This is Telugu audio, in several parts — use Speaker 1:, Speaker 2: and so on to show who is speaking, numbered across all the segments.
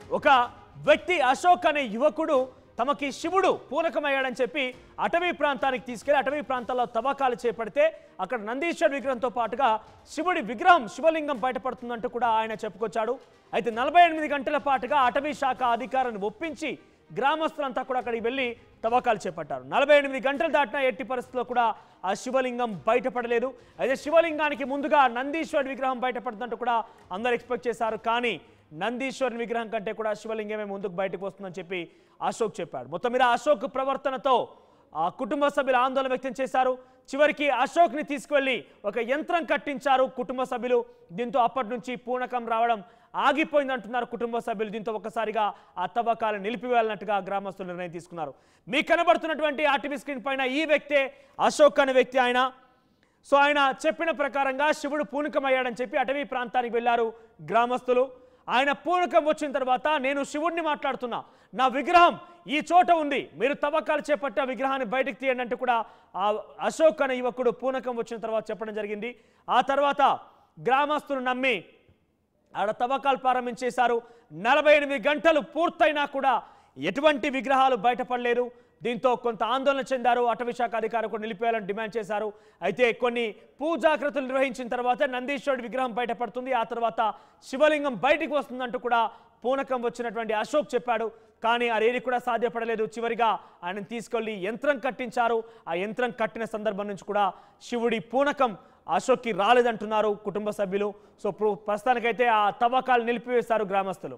Speaker 1: ఒక వ్యక్తి అశోక్ అనే యువకుడు తమకి శివుడు పూనకమయ్యాడని చెప్పి అటవీ ప్రాంతానికి తీసుకెళ్లి అటవీ ప్రాంతాల్లో తవ్వకాలు చేపడితే అక్కడ నందీశ్వర్ విగ్రహంతో పాటుగా శివుడి విగ్రహం శివలింగం బయటపడుతుందంటూ కూడా ఆయన చెప్పుకొచ్చాడు అయితే నలభై ఎనిమిది గంటల పాటుగా అటవీ శాఖ అధికారులను ఒప్పించి గ్రామస్తులంతా కూడా అక్కడికి వెళ్ళి తవ్వకాలు చేపట్టారు నలభై ఎనిమిది గంటలు దాటిన ఎట్టి పరిస్థితుల్లో కూడా ఆ శివలింగం బయటపడలేదు అయితే శివలింగానికి ముందుగా నందీశ్వర్ విగ్రహం బయటపడుతుందంటూ కూడా అందరు ఎక్స్పెక్ట్ చేశారు కానీ నందీశ్వరుని విగ్రహం కంటే కూడా శివలింగమే ముందుకు బయటకు వస్తుందని చెప్పి అశోక్ చెప్పాడు మొత్తం మీద అశోక్ ప్రవర్తనతో ఆ కుటుంబ సభ్యులు ఆందోళన వ్యక్తం చేశారు చివరికి అశోక్ని తీసుకువెళ్ళి ఒక యంత్రం కట్టించారు కుటుంబ సభ్యులు దీంతో అప్పటి నుంచి పూనకం రావడం ఆగిపోయింది అంటున్నారు కుటుంబ సభ్యులు దీంతో ఒక్కసారిగా ఆ తవ్వకాలు నిలిపివేయాలన్నట్టుగా గ్రామస్తులు నిర్ణయం తీసుకున్నారు మీకు కనబడుతున్నటువంటి ఆర్టీవీ స్క్రీన్ పైన ఈ వ్యక్తే అశోక్ అనే వ్యక్తి ఆయన సో ఆయన చెప్పిన ప్రకారంగా శివుడు పూనకమయ్యాడని చెప్పి అటవీ ప్రాంతానికి వెళ్ళారు గ్రామస్తులు ఆయన పూనకం వచ్చిన తర్వాత నేను శివుడిని మాట్లాడుతున్నా నా విగ్రహం ఈ చోట ఉంది మీరు తవ్వకాలు చేపట్టి ఆ విగ్రహాన్ని బయటకు తీయండి అంటే కూడా ఆ అశోక్ అనే యువకుడు పూనకం వచ్చిన తర్వాత చెప్పడం జరిగింది ఆ తర్వాత గ్రామస్తులు నమ్మి ఆడ తవ్వకాలు ప్రారంభించేశారు నలభై ఎనిమిది గంటలు పూర్తయినా కూడా ఎటువంటి విగ్రహాలు బయటపడలేదు దీంతో కొంత ఆందోళన చెందారు అటవీ శాఖ అధికారులు కూడా నిలిపేయాలని డిమాండ్ చేశారు అయితే కొన్ని పూజాకృతులు నిర్వహించిన తర్వాత నందీశ్వరుడి విగ్రహం బయటపడుతుంది ఆ తర్వాత శివలింగం బయటికి వస్తుందంటూ కూడా పూనకం వచ్చినటువంటి అశోక్ చెప్పాడు కానీ అదేది కూడా సాధ్యపడలేదు చివరిగా ఆయన తీసుకెళ్లి యంత్రం కట్టించారు ఆ యంత్రం కట్టిన సందర్భం నుంచి కూడా శివుడి పూనకం అశోక్కి రాలేదంటున్నారు కుటుంబ సభ్యులు సో ప్రు- ప్రస్తుతానికైతే ఆ తవ్వకాలు నిలిపివేశారు గ్రామస్తులు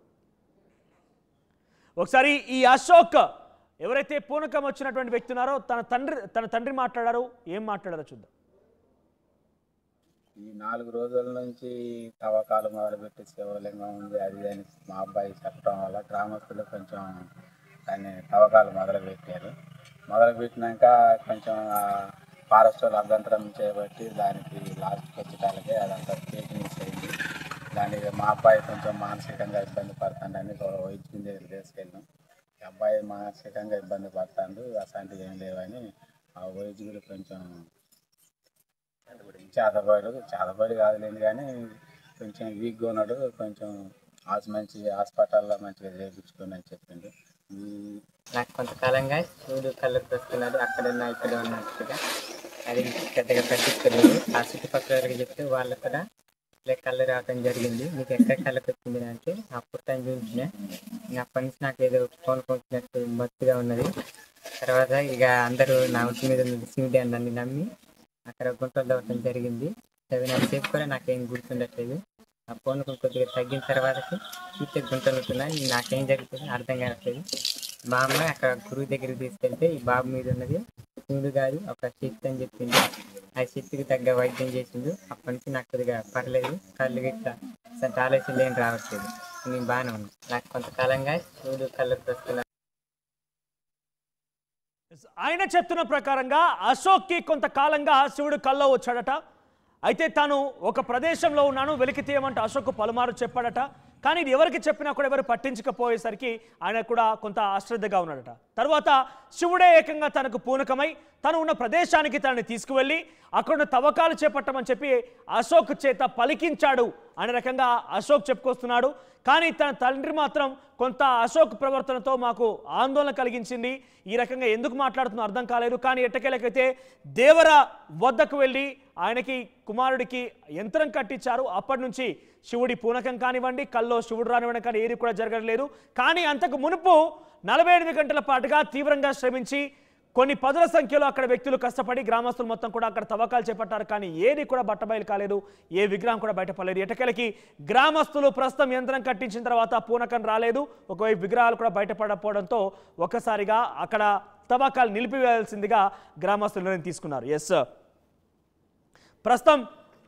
Speaker 1: ఒకసారి ఈ అశోక్ ఎవరైతే పూనకం వచ్చినటువంటి వ్యక్తి ఉన్నారో తన తండ్రి తన తండ్రి మాట్లాడారు ఏం మాట్లాడారో చూద్దాం
Speaker 2: ఈ నాలుగు రోజుల నుంచి తవ్వకాలు మొదలుపెట్టి శివలింగం ఉంది అది ఇది అని మా అబ్బాయి చెప్పడం వల్ల గ్రామస్తులు కొంచెం దాన్ని తవ్వకాలు మొదలుపెట్టారు మొదలుపెట్టినాక కొంచెం ఫారెస్ట్ వాళ్ళు అభ్యంతరం చేయబట్టి దానికి లాస్ట్కి వచ్చేటాలకే అదంతా టేకింగ్ అయింది దానికి మా అబ్బాయి కొంచెం మానసికంగా ఇబ్బంది పడుతుండని ఒక వైద్యం దగ్గర తీసుకెళ్ళాం ఈ అబ్బాయి మానసికంగా ఇబ్బంది పడుతుండు అసంటివి ఏం లేవని ఆ వైద్యుడు కొంచెం చేతబడి చేతబడి కాదులేండి కానీ కొంచెం వీక్గా ఉన్నాడు కొంచెం హాస్ మంచి హాస్పిటల్లో మంచిగా చేయించుకోండి అని చెప్పిండు ఈ
Speaker 3: నాకు కొంతకాలంగా శివుడు కళ్ళకు వస్తున్నాడు అక్కడ ఉన్నా ఇక్కడ ఉన్నట్టుగా అది పెద్దగా పట్టించుకోలేదు ఆ చుట్టుపక్కల వాళ్ళకి చెప్తే వాళ్ళు కూడా ఇలా కళ్ళు రావడం జరిగింది మీకు ఎక్కడ కళ్ళకు వచ్చింది అంటే అప్పుడు టైం చూపించిన ఇంకా అప్పటి నుంచి నాకు ఏదో ఫోన్ కొట్టినట్టు మత్తుగా ఉన్నది తర్వాత ఇక అందరూ నా ఒంటి మీద ఉన్నది శివుడి అని నన్ను నమ్మి అక్కడ గుంటలు దవ్వటం జరిగింది చదివినంత సేపు కూడా నాకేం గుర్తుండట్లేదు ఆ ఫోన్ కొద్దిగా తగ్గిన తర్వాతకి చూస్తే గుంటలు ఉంటున్నాయి నాకేం జరుగుతుంది అర్థం కావట్లేదు మా అమ్మ అక్కడ గురువు దగ్గరికి తీసుకెళ్తే ఈ బాబు మీద ఉన్నది శివుడు కాదు ఒక శక్తి అని చెప్పింది ఆ శక్తికి తగ్గ వైద్యం చేసిండు అప్పటి నుంచి నాకు కొద్దిగా పర్లేదు కళ్ళు గిట్ట అసలు ఆలోచనలు ఏం రావట్లేదు నేను బాగానే ఉన్నాను నాకు కొంతకాలంగా శివుడు కళ్ళకు వస్తున్నా
Speaker 1: ఆయన చెప్తున్న ప్రకారంగా అశోక్కి కొంతకాలంగా శివుడు కల్లో వచ్చాడట అయితే తాను ఒక ప్రదేశంలో ఉన్నాను వెలికి తీయమంటే అశోక్ పలుమారు చెప్పాడట కానీ ఇది ఎవరికి చెప్పినా కూడా ఎవరు పట్టించకపోయేసరికి ఆయన కూడా కొంత అశ్రద్ధగా ఉన్నాడట తర్వాత శివుడే ఏకంగా తనకు పూనకమై తను ఉన్న ప్రదేశానికి తనని తీసుకువెళ్ళి అక్కడ తవ్వకాలు చేపట్టమని చెప్పి అశోక్ చేత పలికించాడు అనే రకంగా అశోక్ చెప్పుకొస్తున్నాడు కానీ తన తండ్రి మాత్రం కొంత అశోక్ ప్రవర్తనతో మాకు ఆందోళన కలిగించింది ఈ రకంగా ఎందుకు మాట్లాడుతుందో అర్థం కాలేదు కానీ ఎట్టకేలకైతే దేవర వద్దకు వెళ్ళి ఆయనకి కుమారుడికి యంత్రం కట్టించారు అప్పటి నుంచి శివుడి పూనకం కానివ్వండి కల్లో శివుడు రానివ్వడం కానీ ఏది కూడా జరగలేదు కానీ అంతకు మునుపు నలభై ఎనిమిది గంటల పాటుగా తీవ్రంగా శ్రమించి కొన్ని పదుల సంఖ్యలో అక్కడ వ్యక్తులు కష్టపడి గ్రామస్తులు మొత్తం కూడా అక్కడ తవ్వకాలు చేపట్టారు కానీ ఏది కూడా బట్టబయలు కాలేదు ఏ విగ్రహం కూడా బయటపడలేదు ఎటకెలకి గ్రామస్తులు ప్రస్తుతం యంత్రం కట్టించిన తర్వాత పూనకం రాలేదు ఒకవైపు విగ్రహాలు కూడా బయటపడకపోవడంతో ఒక్కసారిగా అక్కడ తవ్వకాలు నిలిపివేయాల్సిందిగా గ్రామస్తులు నిర్ణయం తీసుకున్నారు ఎస్ ప్రస్తుతం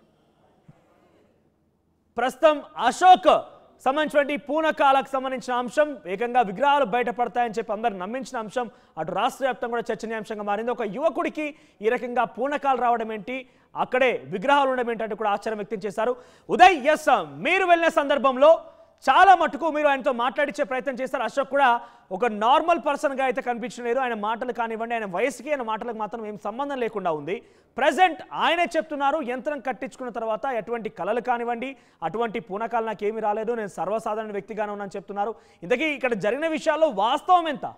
Speaker 1: ప్రస్తుతం అశోక్ సంబంధించినటువంటి పూనకాలకు సంబంధించిన అంశం ఏకంగా విగ్రహాలు బయటపడతాయని చెప్పి అందరు నమ్మించిన అంశం అటు రాష్ట్ర వ్యాప్తంగా కూడా చర్చనీయాంశంగా మారింది ఒక యువకుడికి ఈ రకంగా పూనకాలు రావడం ఏంటి అక్కడే విగ్రహాలు ఉండడం ఏంటంటే కూడా ఆశ్చర్యం వ్యక్తం చేశారు ఉదయ్ ఎస్ మీరు వెళ్ళిన సందర్భంలో చాలా మటుకు మీరు ఆయనతో మాట్లాడించే ప్రయత్నం చేస్తారు అశోక్ కూడా ఒక నార్మల్ పర్సన్గా అయితే కనిపించలేరు ఆయన మాటలు కానివ్వండి ఆయన వయసుకి ఆయన మాటలకు మాత్రం ఏం సంబంధం లేకుండా ఉంది ప్రజెంట్ ఆయనే చెప్తున్నారు యంత్రం కట్టించుకున్న తర్వాత ఎటువంటి కళలు కానివ్వండి అటువంటి పూనకాలు నాకేమీ రాలేదు నేను సర్వసాధారణ వ్యక్తిగానే ఉన్నాను చెప్తున్నారు ఇంతకీ ఇక్కడ జరిగిన విషయాల్లో వాస్తవం ఎంత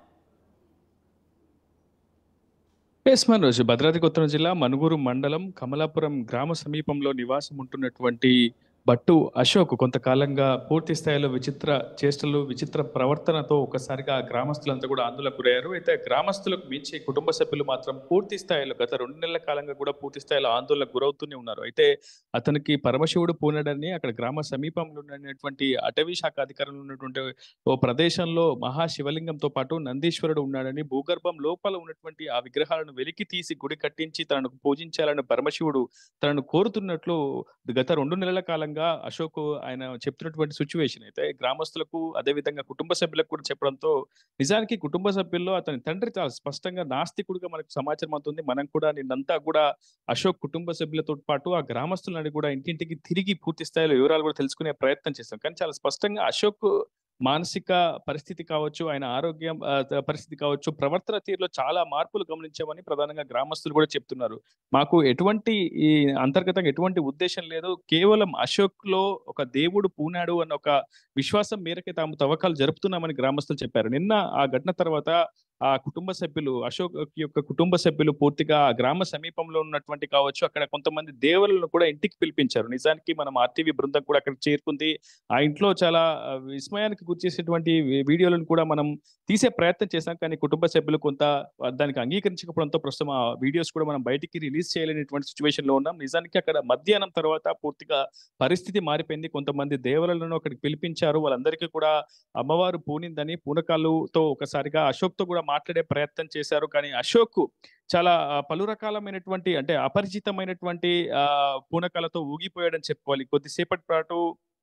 Speaker 4: ఎస్ మనోజ్ భద్రాద్రి కొత్తగూడెం జిల్లా మనుగురు మండలం కమలాపురం గ్రామ సమీపంలో నివాసం ఉంటున్నటువంటి భట్టు అశోక్ కొంతకాలంగా పూర్తి స్థాయిలో విచిత్ర చేష్టలు విచిత్ర ప్రవర్తనతో ఒకసారిగా గ్రామస్తులంతా కూడా ఆందోళన గురయ్యారు అయితే గ్రామస్తులకు మించి కుటుంబ సభ్యులు మాత్రం పూర్తి స్థాయిలో గత రెండు నెలల కాలంగా కూడా పూర్తి స్థాయిలో ఆందోళనకు గురవుతూనే ఉన్నారు అయితే అతనికి పరమశివుడు పూనడని అక్కడ గ్రామ సమీపంలో ఉన్నటువంటి అటవీ శాఖ అధికారులు ఉన్నటువంటి ఓ ప్రదేశంలో మహాశివలింగంతో పాటు నందీశ్వరుడు ఉన్నాడని భూగర్భం లోపల ఉన్నటువంటి ఆ విగ్రహాలను వెలికి తీసి గుడి కట్టించి తనను పూజించాలని పరమశివుడు తనను కోరుతున్నట్లు గత రెండు నెలల కాలంగా అశోక్ ఆయన చెప్తున్నటువంటి సిచ్యువేషన్ అయితే గ్రామస్తులకు అదే విధంగా కుటుంబ సభ్యులకు కూడా చెప్పడంతో నిజానికి కుటుంబ సభ్యుల్లో అతని తండ్రి చాలా స్పష్టంగా నాస్తికుడిగా మనకు సమాచారం అవుతుంది మనం కూడా నిన్నంతా కూడా అశోక్ కుటుంబ సభ్యులతో పాటు ఆ గ్రామస్తులని కూడా ఇంటింటికి తిరిగి పూర్తి స్థాయిలో వివరాలు కూడా తెలుసుకునే ప్రయత్నం చేస్తాం కానీ చాలా స్పష్టంగా అశోక్ మానసిక పరిస్థితి కావచ్చు ఆయన ఆరోగ్యం ఆ, త- పరిస్థితి కావచ్చు ప్రవర్తన తీరులో చాలా మార్పులు గమనించామని ప్రధానంగా గ్రామస్తులు కూడా చెప్తున్నారు మాకు ఎటువంటి ఈ అంతర్గతంగా ఎటువంటి ఉద్దేశం లేదు కేవలం అశోక్ లో ఒక దేవుడు పూనాడు అన్న ఒక విశ్వాసం మేరకే తాము తవ్వకాలు జరుపుతున్నామని గ్రామస్తులు చెప్పారు నిన్న ఆ ఘటన తర్వాత ఆ కుటుంబ సభ్యులు అశోక్ యొక్క కుటుంబ సభ్యులు పూర్తిగా ఆ గ్రామ సమీపంలో ఉన్నటువంటి కావచ్చు అక్కడ కొంతమంది దేవులను కూడా ఇంటికి పిలిపించారు నిజానికి మనం ఆర్టీవీ బృందం కూడా అక్కడ చేరుకుంది ఆ ఇంట్లో చాలా ఆ, విస్మయానికి గుర్చేసేటువంటి వి- వీడియోలను కూడా మనం తీసే ప్రయత్నం చేశాం కానీ కుటుంబ సభ్యులు కొంత దానికి అంగీకరించకపోవడంతో ప్రస్తుతం ఆ వీడియోస్ కూడా మనం బయటికి రిలీజ్ చేయలేనటువంటి సిచ్యువేషన్ లో ఉన్నాం నిజానికి అక్కడ మధ్యాహ్నం తర్వాత పూర్తిగా పరిస్థితి మారిపోయింది కొంతమంది దేవతలను అక్కడికి పిలిపించారు వాళ్ళందరికీ కూడా అమ్మవారు పూనిందని పూనకాలుతో ఒకసారిగా అశోక్ తో కూడా మాట్లాడే ప్రయత్నం చేశారు కానీ అశోక్ చాలా ఆ, పలు రకాలమైనటువంటి అంటే అపరిచితమైనటువంటి ఆ పూనకాలతో ఊగిపోయాడని చెప్పుకోవాలి కొద్దిసేపటి పాటు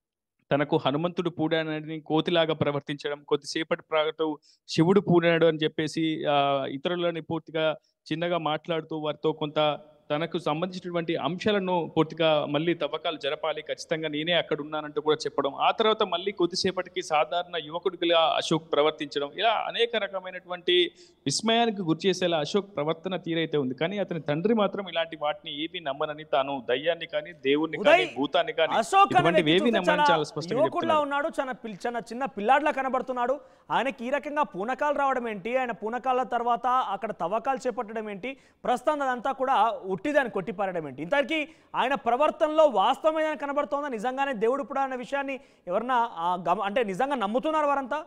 Speaker 4: తనకు హనుమంతుడు పూడానని కోతిలాగా ప్రవర్తించడం కొద్దిసేపటి పాటు శివుడు పూడాడు అని చెప్పేసి ఆ ఇతరులని పూర్తిగా చిన్నగా మాట్లాడుతూ వారితో కొంత తనకు సంబంధించినటువంటి అంశాలను పూర్తిగా మళ్ళీ తవ్వకాలు జరపాలి ఖచ్చితంగా నేనే అక్కడ ఉన్నానంటూ కూడా చెప్పడం ఆ తర్వాత మళ్ళీ కొద్దిసేపటికి సాధారణ యువకుడిగా అశోక్ ప్రవర్తించడం ఇలా అనేక రకమైనటువంటి విస్మయానికి గురి చేసేలా అశోక్ ప్రవర్తన తీరైతే ఉంది కానీ అతని తండ్రి మాత్రం ఇలాంటి వాటిని ఏవి నమ్మనని తాను దయ్యాన్ని కానీ దేవుణ్ణి కానీ
Speaker 1: ఉదయ్,
Speaker 4: భూతాన్ని కానీ
Speaker 1: అశోక్ అనే
Speaker 4: ఇటువంటివి
Speaker 1: వ్యక్తి
Speaker 4: ఏవి
Speaker 1: చూస్తే
Speaker 4: నమ్మని
Speaker 1: చాలా
Speaker 4: చాలా స్పష్టంగా
Speaker 1: యువకుడిలా
Speaker 4: చెప్తున్నారు.
Speaker 1: ఉన్నాడు చాలా పిల్- చిన్న చిన్న పిల్లాడిలా కనబడుతున్నాడు ఆయనకి ఈ రకంగా పూనకాలు రావడం ఏంటి ఆయన పూనకాల తర్వాత అక్కడ తవ్వకాలు చేపట్టడం ఏంటి ప్రస్తుతం అదంతా కూడా ఉట్టిదాన్ని కొట్టిపారడం ఏంటి ఇంతకీ ఆయన ప్రవర్తనలో వాస్తవమైన కనబడుతోందా నిజంగానే దేవుడు ఇప్పుడు అనే విషయాన్ని ఎవరన్నా ఆ, గమ- అంటే నిజంగా నమ్ముతున్నారు వారంతా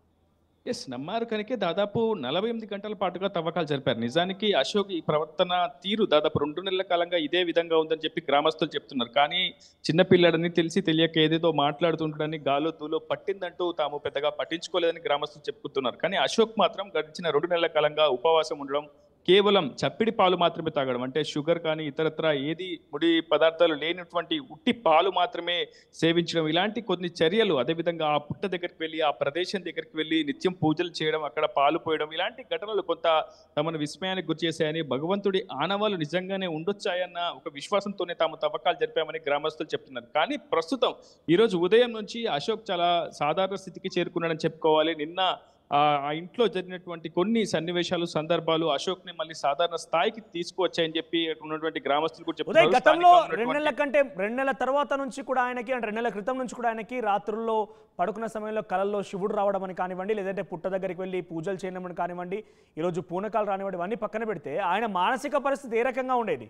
Speaker 4: ఎస్ నమ్మారు కనుకే దాదాపు నలభై ఎనిమిది గంటల పాటుగా తవ్వకాలు జరిపారు నిజానికి అశోక్ ఈ ప్రవర్తన తీరు దాదాపు రెండు నెలల కాలంగా ఇదే విధంగా ఉందని చెప్పి గ్రామస్తులు చెప్తున్నారు కానీ చిన్నపిల్లడని తెలిసి తెలియక ఏదేదో మాట్లాడుతుంటాడని గాలో దూలో పట్టిందంటూ తాము పెద్దగా పట్టించుకోలేదని గ్రామస్తులు చెప్పుకుంటున్నారు కానీ అశోక్ మాత్రం గడిచిన రెండు నెలల కాలంగా ఉపవాసం ఉండడం కేవలం చప్పిడి పాలు మాత్రమే తాగడం అంటే షుగర్ కానీ ఇతరత్ర ఏది ముడి పదార్థాలు లేనటువంటి ఉట్టి పాలు మాత్రమే సేవించడం ఇలాంటి కొన్ని చర్యలు అదేవిధంగా ఆ పుట్ట దగ్గరికి వెళ్ళి ఆ ప్రదేశం దగ్గరికి వెళ్ళి నిత్యం పూజలు చేయడం అక్కడ పాలు పోయడం ఇలాంటి ఘటనలు కొంత తమను విస్మయానికి గురి చేశాయని భగవంతుడి ఆనవాళ్ళు నిజంగానే ఉండొచ్చాయన్న ఒక విశ్వాసంతోనే తాము తవ్వకాలు జరిపామని గ్రామస్తులు చెప్తున్నారు కానీ ప్రస్తుతం ఈ రోజు ఉదయం నుంచి అశోక్ చాలా సాధారణ స్థితికి చేరుకున్నాడని చెప్పుకోవాలి నిన్న ఆ ఆ ఇంట్లో జరిగినటువంటి కొన్ని సన్నివేశాలు సందర్భాలు అశోక్ ని మళ్ళీ సాధారణ స్థాయికి తీసుకువచ్చాయని చెప్పి అక్కడ ఉన్నటువంటి గ్రామస్తులు కూడా
Speaker 1: ఉదయ్
Speaker 4: చెప్తున్నారు
Speaker 1: గతంలో
Speaker 4: స్థానికంగా
Speaker 1: రెండు నెలల
Speaker 4: ఉన్నటువంటి-
Speaker 1: కంటే రెండు నెలల తర్వాత నుంచి కూడా ఆయనకి అంటే రెండు నెలల క్రితం నుంచి కూడా ఆయనకి రాత్రుల్లో పడుకున్న సమయంలో కళల్లో శివుడు రావడం అని కానివ్వండి లేదంటే పుట్ట దగ్గరికి వెళ్ళి పూజలు చేయడం అని కానివ్వండి ఈరోజు పూనకాలు రానివ్వండి ఇవన్నీ పక్కన పెడితే ఆయన మానసిక పరిస్థితి ఏ రకంగా ఉండేది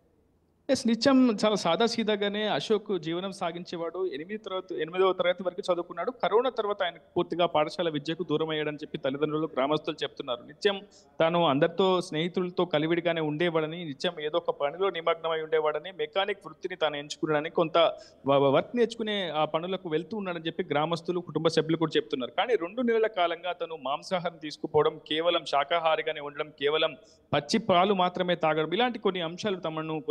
Speaker 4: ఎస్ నిత్యం చాలా సాదా సీదాగానే అశోక్ జీవనం సాగించేవాడు ఎనిమిది తరగతి ఎనిమిదవ తరగతి వరకు చదువుకున్నాడు కరోనా తర్వాత ఆయన పూర్తిగా పాఠశాల విద్యకు దూరం అయ్యాడని చెప్పి తల్లిదండ్రులు గ్రామస్తులు చెప్తున్నారు నిత్యం తాను అందరితో స్నేహితులతో కలివిడిగానే ఉండేవాడని నిత్యం ఏదో ఒక పనిలో నిమగ్నమై ఉండేవాడని మెకానిక్ వృత్తిని తాను ఎంచుకున్నాడని కొంత వ- వర్క్ నేర్చుకునే ఆ పనులకు వెళ్తూ ఉన్నాడని చెప్పి గ్రామస్తులు కుటుంబ సభ్యులు కూడా చెప్తున్నారు కానీ రెండు నెలల కాలంగా తను మాంసాహారం తీసుకుపోవడం కేవలం శాకాహారిగానే ఉండడం కేవలం పచ్చి పాలు మాత్రమే తాగడం ఇలాంటి కొన్ని అంశాలు తమను కొంత విస్మయం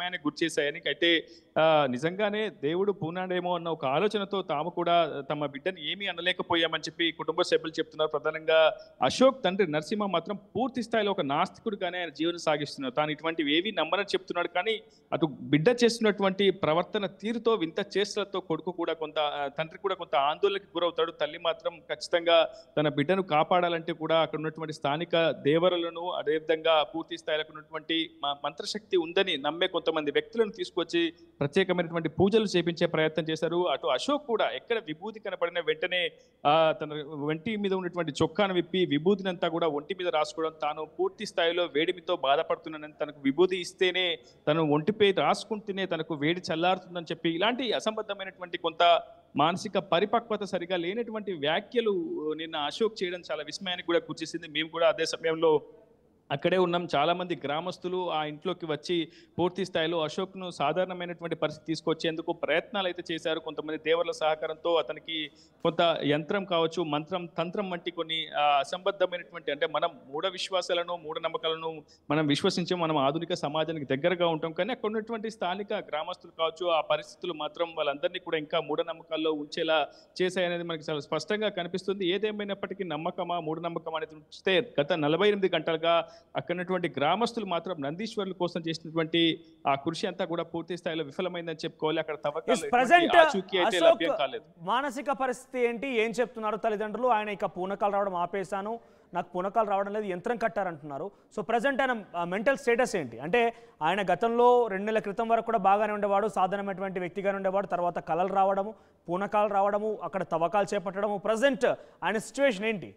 Speaker 4: విస్మయానికి గురి చేశాయని అయితే ఆ, నిజంగానే దేవుడు పూనాడేమో అన్న ఒక ఆలోచనతో తాము కూడా తమ బిడ్డని ఏమీ అనలేకపోయామని చెప్పి కుటుంబ సభ్యులు చెప్తున్నారు ప్రధానంగా అశోక్ తండ్రి నరసింహ మాత్రం పూర్తి స్థాయిలో ఒక నాస్తికుడుగానే ఆయన జీవనం సాగిస్తున్నారు తాను ఇటువంటివి ఏవి నమ్మనని చెప్తున్నాడు కానీ అటు బిడ్డ చేస్తున్నటువంటి ప్రవర్తన తీరుతో వింత చేష్టలతో కొడుకు కూడా కొంత ఆ, తండ్రి కూడా కొంత ఆందోళనకి గురవుతాడు తల్లి మాత్రం ఖచ్చితంగా తన బిడ్డను కాపాడాలంటే కూడా అక్కడ ఉన్నటువంటి స్థానిక దేవరులను అదేవిధంగా పూర్తి స్థాయిలో ఉన్నటువంటి మా- మంత్రశక్తి ఉందని నమ్మే కొంతమంది వ్యక్తులను తీసుకొచ్చి ప్రత్యేకమైనటువంటి పూజలు చేపించే ప్రయత్నం చేశారు అటు అశోక్ కూడా ఎక్కడ విభూతి కనపడిన వెంటనే ఆ తన ఒంటి మీద ఉన్నటువంటి చొక్కాను విప్పి విభూతిని అంతా కూడా ఒంటి మీద రాసుకోవడం తాను పూర్తి స్థాయిలో వేడిమితో బాధపడుతున్నానని తనకు విభూతి ఇస్తేనే తను ఒంటిపై రాసుకుంటేనే తనకు వేడి చల్లారుతుందని చెప్పి ఇలాంటి అసంబద్ధమైనటువంటి కొంత మానసిక పరిపక్వత సరిగా లేనటువంటి వ్యాఖ్యలు నిన్న అశోక్ చేయడం చాలా విస్మయానికి కూడా గుర్చేసింది మేము కూడా అదే సమయంలో అక్కడే ఉన్నాం చాలా మంది గ్రామస్తులు ఆ ఇంట్లోకి వచ్చి పూర్తి స్థాయిలో అశోక్ను సాధారణమైనటువంటి పరిస్థితి తీసుకొచ్చేందుకు ప్రయత్నాలు అయితే చేశారు కొంతమంది దేవర్ల సహకారంతో అతనికి కొంత యంత్రం కావచ్చు మంత్రం తంత్రం వంటి కొన్ని ఆ, అసంబద్ధమైనటువంటి అంటే మనం మూఢ విశ్వాసాలను మూఢనమ్మకాలను మనం విశ్వసించి మనం ఆధునిక సమాజానికి దగ్గరగా ఉంటాం కానీ అక్కడ ఉన్నటువంటి స్థానిక గ్రామస్తులు కావచ్చు ఆ పరిస్థితులు మాత్రం వాళ్ళందరినీ కూడా ఇంకా మూఢనమ్మకాల్లో ఉంచేలా చేశాయనేది మనకి చాలా స్పష్టంగా కనిపిస్తుంది ఏదేమైనప్పటికీ నమ్మకమా మూఢనమ్మకం అనేది ఉంచితే గత నలభై ఎనిమిది గంటలుగా అక్కడ ఉన్నటువంటి గ్రామస్తులు మాత్రం నందీశ్వరుల కోసం చేసినటువంటి ఆ కృషి అంతా కూడా పూర్తి స్థాయిలో విఫలమైందని చెప్పుకోవాలి అక్కడ తవ్వకాలు ఎటువంటి
Speaker 1: ప్రజెంట్
Speaker 4: ఆచూకీ అయితే
Speaker 1: అశోక్
Speaker 4: లభ్యం కాలేదు
Speaker 1: మానసిక పరిస్థితి ఏంటి ఏం చెప్తున్నారు తల్లిదండ్రులు ఆయన ఇక పూనకాలు రావడం ఆపేశాను నాకు పూనకాలు రావడం లేదు యంత్రం కట్టారంటున్నారు సో ప్రజెంట్ ఆయన మెంటల్ స్టేటస్ ఏంటి అంటే ఆయన గతంలో రెండు నెలల క్రితం వరకు కూడా బాగానే ఉండేవాడు సాధారణమైనటువంటి వ్యక్తిగానే ఉండేవాడు తర్వాత కలలు రావడము పూనకాలు రావడము అక్కడ తవ్వకాలు చేపట్టడము ప్రజెంట్ ఆయన సిచ్యువేషన్ ఏంటి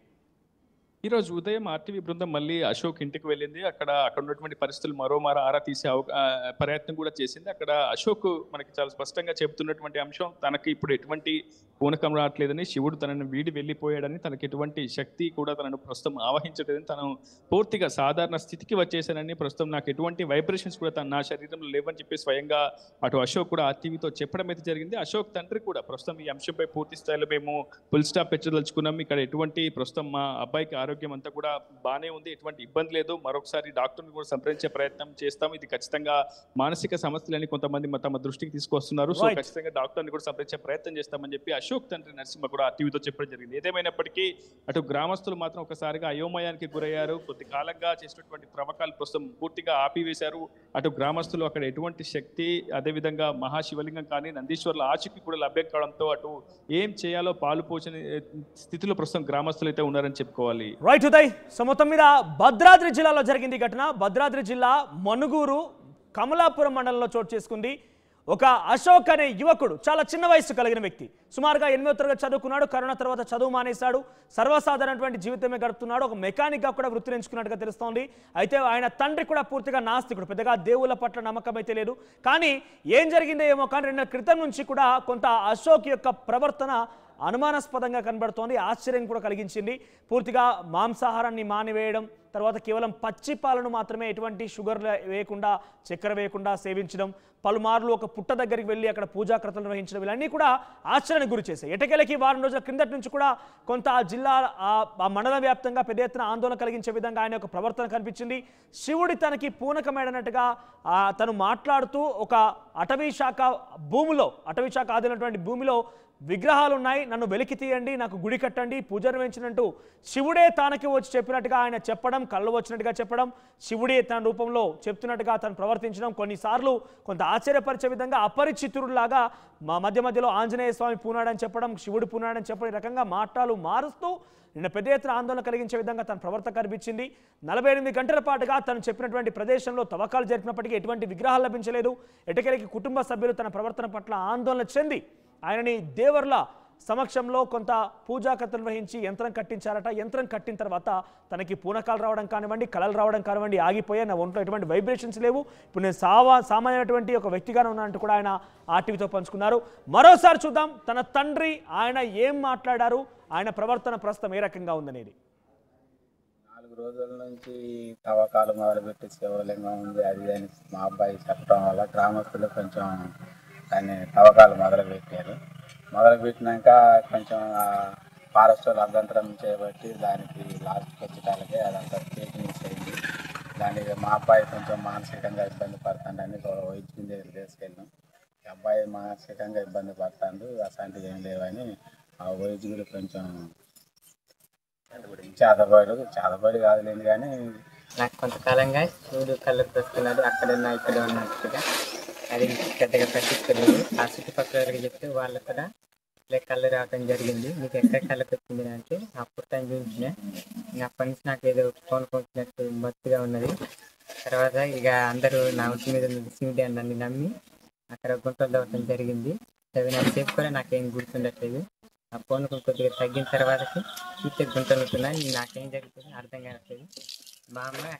Speaker 4: ఈ రోజు ఉదయం ఆర్టీవీ బృందం మళ్ళీ అశోక్ ఇంటికి వెళ్ళింది అక్కడ అక్కడ ఉన్నటువంటి పరిస్థితులు మరోమార ఆరా తీసే అవ- ఆ, ప్రయత్నం కూడా చేసింది అక్కడ అశోక్ మనకి చాలా స్పష్టంగా చెబుతున్నటువంటి అంశం తనకి ఇప్పుడు ఎటువంటి పూనకం రావట్లేదని శివుడు తనను వీడి వెళ్ళిపోయాడని తనకి ఎటువంటి శక్తి కూడా తనను ప్రస్తుతం ఆవహించలేదని తను పూర్తిగా సాధారణ స్థితికి వచ్చేసానని ప్రస్తుతం నాకు ఎటువంటి వైబ్రేషన్స్ కూడా తన నా శరీరంలో లేవని చెప్పి స్వయంగా అటు అశోక్ కూడా ఆర్టీవీతో చెప్పడం అయితే జరిగింది అశోక్ తండ్రి కూడా ప్రస్తుతం ఈ అంశంపై పూర్తి స్థాయిలో మేము ఫుల్ స్టాప్ పెంచదలుచుకున్నాం ఇక్కడ ఎటువంటి ప్రస్తుతం మా అబ్బాయికి ఆరోగ్యం అంతా కూడా బాగానే ఉంది ఎటువంటి ఇబ్బంది లేదు మరొకసారి డాక్టర్ని కూడా సంప్రదించే ప్రయత్నం చేస్తాం ఇది ఖచ్చితంగా మానసిక సమస్యలని కొంతమంది మ- తమ దృష్టికి తీసుకొస్తున్నారు సో
Speaker 1: Right.
Speaker 4: ఖచ్చితంగా డాక్టర్ని కూడా సంప్రదించే ప్రయత్నం చేస్తామని చెప్పి అశోక్ తండ్రి నరసింహ కూడా టీవీతో చెప్పడం జరిగింది ఏదేమైనప్పటికీ అటు గ్రామస్తులు మాత్రం ఒకసారిగా అయోమయానికి గురయ్యారు కొద్ది కాలంగా చేసినటువంటి ప్రవకాలు ప్రస్తుతం పూర్తిగా ఆపివేశారు అటు గ్రామస్తులు అక్కడ ఎటువంటి శక్తి అదేవిధంగా మహాశివలింగం కానీ నందీశ్వర్ల ఆచూకీ కూడా లభ్యం కావడంతో అటు ఏం చేయాలో పాలు పోచని ఏ, స్థితిలో ప్రస్తుతం గ్రామస్తులు అయితే ఉన్నారని చెప్పుకోవాలి
Speaker 1: రైట్ ఉదయ్ సో మొత్తం మీద భద్రాద్రి జిల్లాలో జరిగింది ఈ ఘటన భద్రాద్రి జిల్లా మనుగూరు కమలాపురం మండలంలో చోటు చేసుకుంది ఒక అశోక్ అనే యువకుడు చాలా చిన్న వయసు కలిగిన వ్యక్తి సుమారుగా ఎనిమిదో తరగతి చదువుకున్నాడు కరోనా తర్వాత చదువు మానేశాడు సర్వసాధారణటువంటి జీవితమే గడుపుతున్నాడు ఒక మెకానిక్గా కూడా వృత్తిని ఎంచుకున్నట్టుగా తెలుస్తోంది అయితే ఆయన తండ్రి కూడా పూర్తిగా నాస్తికుడు పెద్దగా దేవుళ్ళ పట్ల నమ్మకం అయితే లేదు కానీ ఏం జరిగిందో ఏమో కానీ రెండు నెలల క్రితం నుంచి కూడా కొంత అశోక్ యొక్క ప్రవర్తన అనుమానాస్పదంగా కనబడుతోంది ఆశ్చర్యం కూడా కలిగించింది పూర్తిగా మాంసాహారాన్ని మానివేయడం తర్వాత కేవలం పచ్చి పాలను మాత్రమే ఎటువంటి షుగర్ లే- వేయకుండా చక్కెర వేయకుండా సేవించడం పలుమార్లు ఒక పుట్ట దగ్గరికి వెళ్ళి అక్కడ పూజాకృతలు నిర్వహించడం ఇవన్నీ కూడా ఆశ్చర్యానికి గురి చేశాయి ఎటకెలకి వారం రోజుల క్రిందటి నుంచి కూడా కొంత ఆ జిల్లా ఆ- ఆ మండల వ్యాప్తంగా పెద్ద ఎత్తున ఆందోళన కలిగించే విధంగా ఆయన యొక్క ప్రవర్తన కనిపించింది శివుడి తనకి పూనకమైనట్టుగా ఆ, తను మాట్లాడుతూ ఒక అటవీ శాఖ భూమిలో అటవీ శాఖ ఆదినటువంటి భూమిలో విగ్రహాలు ఉన్నాయి నన్ను వెలికి తీయండి నాకు గుడి కట్టండి పూజ నిర్వహించినట్టు శివుడే తానకి వచ్చి చెప్పినట్టుగా ఆయన చెప్పడం కళ్ళు వచ్చినట్టుగా చెప్పడం శివుడే తన రూపంలో చెప్తున్నట్టుగా తను ప్రవర్తించడం కొన్నిసార్లు కొంత ఆశ్చర్యపరిచే విధంగా అపరిచితుడులాగా మా మధ్య మధ్యలో ఆంజనేయ స్వామి పూనాడని చెప్పడం శివుడు పూనాడని చెప్పడం ఈ రకంగా మాటలు మారుస్తూ నిన్న పెద్ద ఎత్తున ఆందోళన కలిగించే విధంగా తన ప్రవర్తన కనిపించింది నలభై ఎనిమిది గంటల పాటుగా తను చెప్పినటువంటి ప్రదేశంలో తవ్వకాలు జరిపినప్పటికీ ఎటువంటి విగ్రహాలు లభించలేదు ఎటకెలకి కుటుంబ సభ్యులు తన ప్రవర్తన పట్ల ఆందోళన చెంది ఆయనని దేవర్ల సమక్షంలో కొంత పూజాకర్తలు నిర్వహించి యంత్రం కట్టించారట యంత్రం కట్టిన తర్వాత తనకి పూనకాలు రావడం కానివ్వండి కళలు రావడం కానివ్వండి ఆగిపోయాయి నా ఒంట్లో ఎటువంటి వైబ్రేషన్స్ లేవు ఇప్పుడు నేను సావా సామాన్యమైనటువంటి ఒక వ్యక్తిగానే ఉన్నానంటూ కూడా ఆయన ఆర్టీవీతో పంచుకున్నారు మరోసారి చూద్దాం తన తండ్రి ఆయన ఏం మాట్లాడారు ఆయన ప్రవర్తన ప్రస్తుతం ఏ రకంగా ఉందనేది
Speaker 2: నాలుగు రోజుల నుంచి తవ్వకాలు మొదలుపెట్టి శివలింగం ఉంది అది ఇది అని మా అబ్బాయి చెప్పడం వల్ల గ్రామస్తులు కొంచెం దాన్ని తవ్వకాలు మొదలుపెట్టారు మొదలుపెట్టినాక కొంచెం ఫారెస్ట్ వాళ్ళు అభ్యంతరం చేయబట్టి దానికి లాస్ట్కి వచ్చేటాలకే అదంతా టేకింగ్ అయింది దానికి మా అబ్బాయి కొంచెం మానసికంగా ఇబ్బంది పడుతుండని ఒక వైద్యం దగ్గర తీసుకెళ్ళాం ఈ అబ్బాయి మానసికంగా ఇబ్బంది పడుతుండు అసంటివి ఏం లేవని ఆ వైద్యుడు కొంచెం చేతబడి చేతబడి కాదులేండి కానీ
Speaker 3: నాకు కొంతకాలంగా శివుడు కళ్ళకు వస్తున్నాడు అక్కడున్నా ఇక్కడ ఉన్నట్టుగా అది పెద్దగా పట్టించుకోలేదు ఆ చుట్టుపక్కల వాళ్ళకి చెప్తే వాళ్ళు కూడా ఇలా కళ్ళు రావడం జరిగింది మీకు ఎక్కడ కళ్ళకు వచ్చింది అంటే అప్పుడు టైం చూపించిన ఇంకా అప్పటి నుంచి నాకు ఏదో ఫోన్ కొట్టినట్టు మత్తుగా ఉన్నది తర్వాత ఇక అందరూ నా ఒంటి మీద ఉన్న శివుడి అని నన్ను నమ్మి అక్కడ గుంటలు తవ్వటం జరిగింది చదివినంత సేపు కూడా నాకేం గుర్తుండట్లేదు ఆ ఫోన్ కొద్దిగా తగ్గిన తర్వాతకి చూస్తే గుంటలు ఉంటున్నాయి నాకేం జరుగుతుంది అర్థం కావట్లేదు మా అమ్మ